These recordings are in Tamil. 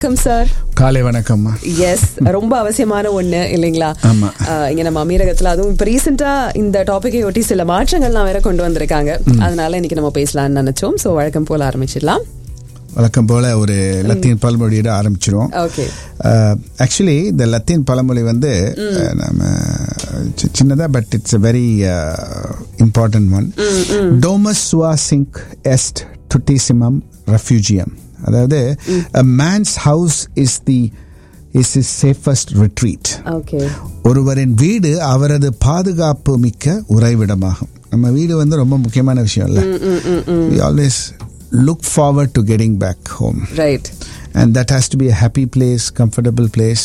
வணக்கம் சார் காலை வணக்கம்மா எஸ் ரொம்ப அவசியமான ஒண்ணு இல்லைங்களா ஆமா. ஆஹ் இங்க நம்ம அமீரகத்துல அதுவும் இப்ப ரீசெண்டா இந்த டாபிக்கை ஒட்டி சில மாற்றங்கள்லாம் வேற கொண்டு வந்திருக்காங்க அதனால இன்னைக்கு நம்ம பேசலாம்னு நினைச்சோம் சோ வழக்கம் போல ஆரம்பிச்சிடலாம் வழக்கம் போல ஒரு லத்தீன் பழமொழியோட ஆரம்பிச்சிருவோம் ஓகே ஆக்சுவலி இந்த லத்தீன் பழமொழி வந்து அஹ், நம்ம சி- சின்னதா but it's a very important one டோமஸ் சுவா சிங்க் எஸ்ட் டுட்டிசிமம் ரெஃப்யூஜியம் அதாவது man's house is the is is safest retreat okay ஒருவரின் வீடு அவரது பாதுகாப்பு மிக்க உறைவிடமாகும் நம்ம வீடு வந்து ரொம்ப முக்கியமான விஷயம் இல்ல always look forward to getting back home right and that has to be a happy place comfortable place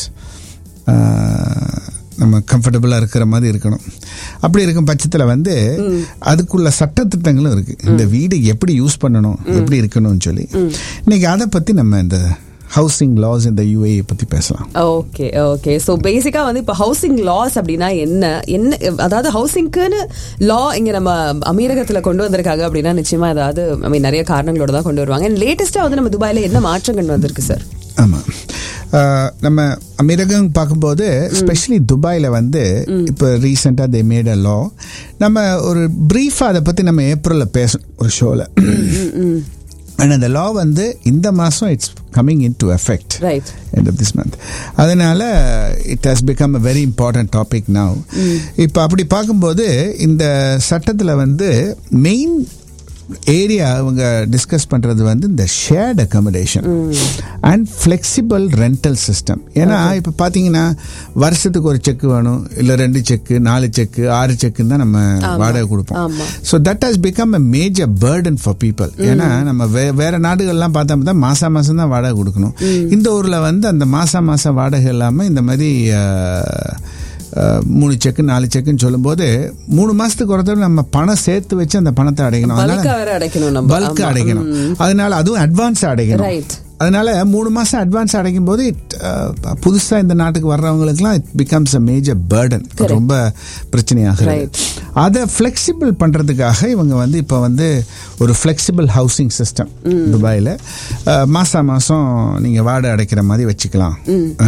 நம்ம கம்ஃபர்டபுளாக இருக்கிற மாதிரி இருக்கணும் அப்படி இருக்கும் பட்சத்தில் வந்து அதுக்குள்ள சட்டத்திட்டங்களும் இருக்கு இந்த வீடு எப்படி யூஸ் பண்ணணும் எப்படி இருக்கணும்னு சொல்லி இன்னைக்கு அதை பற்றி நம்ம இந்த ஹவுசிங் லாஸ் இந்த யூஏ பற்றி பேசலாம் ஓகே ஓகே ஸோ பேசிக்கா வந்து இப்போ ஹவுசிங் லாஸ் அப்படின்னா என்ன என்ன அதாவது ஹவுசிங்க்குன்னு லா இங்க நம்ம அமீரகத்துல கொண்டு வந்திருக்காங்க அப்படின்னா நிச்சயமா ஏதாவது ஐ மீன் நிறைய காரணங்களோட தான் கொண்டு வருவாங்க அண்ட் லேட்டஸ்டா வந்து நம்ம துபாயில என்ன மாற்றங்கள் வந்திருக்கு சார் ஆமாம் நம்ம அமீரகம் பார்க்கும்போது ஸ்பெஷலி துபாயில் வந்து இப்போ ரீசெண்டாக தே மேட் அ லா நம்ம ஒரு ப்ரீஃபாக அதை பற்றி நம்ம ஏப்ரலில் பேசணும் ஒரு ஷோவில் அண்ட் அந்த லா வந்து இந்த மாதம் it's coming into effect right end of this month அதனால it has become a very important topic now இப்போ அப்படி பார்க்கும்போது இந்த சட்டத்தில் வந்து மெயின் ஏரியா அவங்க டிஸ்கஸ் பண்றது வந்து இந்த shared accommodation and flexible rental system ஏன்னா இப்போ பார்த்தீங்கன்னா வருஷத்துக்கு ஒரு செக் வேணும் இல்லை ரெண்டு செக்கு நாலு செக்கு ஆறு செக்குன்னு தான் நம்ம வாடகை கொடுப்போம் ஆமா. So that has become a major burden for people ஏன்னா நம்ம வே வேற நாடுகள்லாம் பார்த்தோம்னா மாசம் மாசம் தான் வாடகை கொடுக்கணும் இந்த ஊர்ல வந்து அந்த மாசம் மாசம் வாடகை இல்லாம இந்த மாதிரி அஹ், அஹ், மூணு செக்கு நாலு செக்குன்னு சொல்லும்போது மூணு மாசத்துக்கு ஒரு தடவை நம்ம பணம் சேர்த்து வச்சு அந்த பணத்தை அடைக்கணும் பல்கா வேற அடைக்கணும் நம்ம பல்க் ஆமா. அடைக்கணும் அதனால அதுவும் அட்வான்ஸ் அடைக்கணும் Right. அதனால மூணு மாசம் அட்வான்ஸ் அடைக்கும் போது it, அஹ், புதுசா இந்த நாட்டுக்கு வர்றவங்களுக்குலாம் it becomes a major burden ரொம்ப பிரச்சனையாகிறது Right. அதை ஃப்ளெக்சிபிள் பண்றதுக்காக இவங்க வந்து இப்போ வந்து ஒரு ஃப்ளெக்சிபிள் ஹவுசிங் சிஸ்டம் துபாயில் மாசம் மாசம் நீங்க வாடகை அடைக்கிற மாதிரி வச்சுக்கலாம்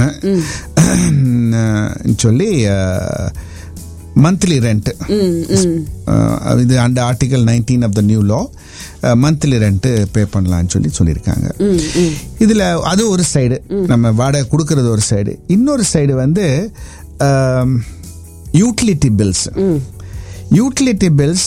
அஹ், சொல்லி மந்த்லி ரெண்ட் இது and article nineteen of the new law monthly rent pay பண்ணலாம்னு சொல்லி சொல்லியிருக்காங்க இதுல அது ஒரு சைடு நம்ம வாடகை கொடுக்கறது ஒரு சைடு இன்னொரு சைடு வந்து யூட்டிலிட்டி பில்ஸ் யூட்டிலிட்டி பில்ஸ்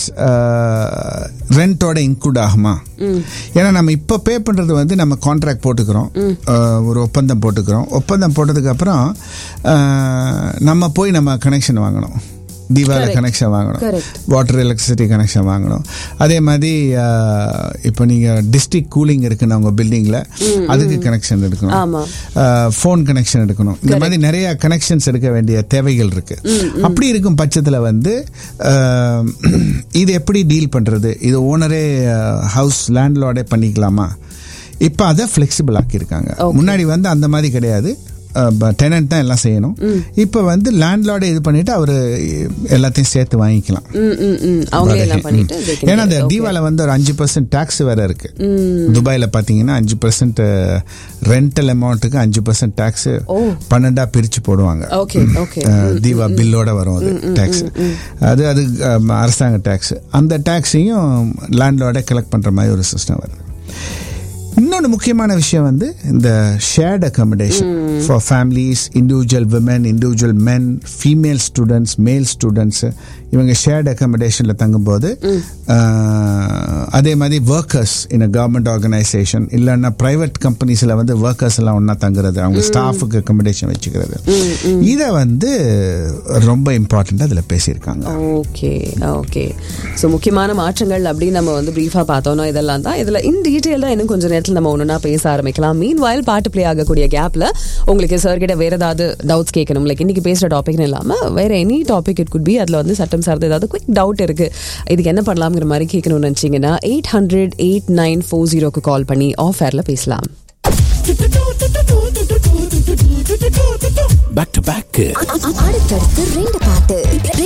ரெண்டோட இன்க்ளூட் ஆகுமா ஏன்னா நம்ம இப்போ பே பண்றது வந்து நம்ம கான்ட்ராக்ட் போட்டுக்கிறோம் அஹ், ஒரு ஒப்பந்தம் போட்டுக்கிறோம் ஒப்பந்தம் போட்டதுக்கு அப்புறம் அஹ், நம்ம போய் நம்ம கனெக்ஷன் வாங்கணும் தீபாவளி Correct. கனெக்ஷன் வாங்கணும் Correct. வாட்டர் எலக்ட்ரிசிட்டி கனெக்ஷன் வாங்கணும் அதே மாதிரி அஹ், இப்போ நீங்க டிஸ்ட்ரிக்ட் கூலிங் இருக்குன்னு உங்க பில்டிங்ல அதுக்கு கனெக்ஷன் எடுக்கணும் ஆமா. ஃபோன் கனெக்ஷன் எடுக்கணும் இந்த மாதிரி நிறைய கனெக்ஷன்ஸ் எடுக்க வேண்டிய தேவைகள் இருக்கு அப்படி இருக்கும் பட்சத்துல வந்து அஹ், இது எப்படி டீல் பண்றது இது ஓனரே ஹவுஸ் லேண்ட்லார்டே பண்ணிக்கலாமா இப்போ அதை ஃபிளெக்சிபிள் ஆக்கியிருக்காங்க முன்னாடி வந்து அந்த மாதிரி கிடையாது டெனன்ட் தான் எல்லாம் செய்யணும் இப்போ வந்து லேண்ட்லார்டை இது பண்ணிட்டு அவர் எல்லாத்தையும் சேர்த்து வாங்கிக்கலாம் ம், ம், ம். அவங்களே எல்லாம் பண்ணிட்டு they can ஏன்னா அந்த get it. Okay. தீபாவளி வந்து ஒரு அஞ்சு பர்சன்ட் டாக்ஸ் வேற இருக்கு துபாயில பாத்தீங்கன்னா அஞ்சு பர்சன்ட் ரெண்டல் அமௌண்ட்டுக்கு அஞ்சு பர்சன்ட் டாக்ஸ் ஓ. பன்னெண்டா பிரிச்சு போடுவாங்க Okay, okay. அஹ், தீபா பில்லோட வரும் அது டாக்ஸ் அது அது அஹ், அரசாங்க டாக்ஸ் அந்த டாக்ஸையும் லேண்ட்லோட கலெக்ட் பண்ற மாதிரி ஒரு சிஸ்டம் வருது இன்னொன்று முக்கியமான விஷயம் வந்து இந்த shared accommodation for families individual women individual men female students male students இவங்க ஷேர்ட் அக்கமடேஷனில் தங்கும்போது ஆஹ், அதே மாதிரி ஒர்க்கர்ஸ் இன் கவர்மெண்ட் ஆர்கனைசேஷன் இல்லைன்னா ப்ரைவேட் கம்பெனிஸில் வந்து ஒர்க்கர்ஸ் எல்லாம் ஒன்றா தங்குறது அவங்க ஸ்டாஃபுக்கு அக்கமடேஷன் வச்சுக்கிறது இதை வந்து ரொம்ப இம்பார்ட்டண்ட்டாக அதில் பேசியிருக்காங்க ஓகே ஓகே ஸோ முக்கியமான மாற்றங்கள் அப்படின்னு நம்ம வந்து ப்ரீஃபாக பார்த்தோம்னா இதெல்லாம் தான் இதில் இன் டீட்டெயில்டாக இன்னும் கொஞ்சம் நேரத்தில் நம்ம ஒன்றுனா பேச ஆரம்பிக்கலாம் மீன் வாயில் பாட்டு ப்ளே ஆகக்கூடிய கேப்பில் உங்களுக்கு சார் கிட்ட வேற ஏதாவது டவுட்ஸ் கேட்கணும் லைக் இன்னைக்கு பேசுகிற டாபிக்னு இல்லாமல் வேற any topic it could be அதில் வந்து சட்டம் சார்ந்த ஏதாவது குவிக் டவுட் இருக்கு இதுக்கு என்ன பண்ணலாம்ங்கிற மாதிரி கேட்கணும்னு நினச்சிங்கன்னா eight hundred eight nine four ஜீரோக்கு கால் பண்ணி ஆஃப் ஏரில் பேசலாம் பேக் டு பேக் அடுத்தடுத்து ரெண்டு பாட்டு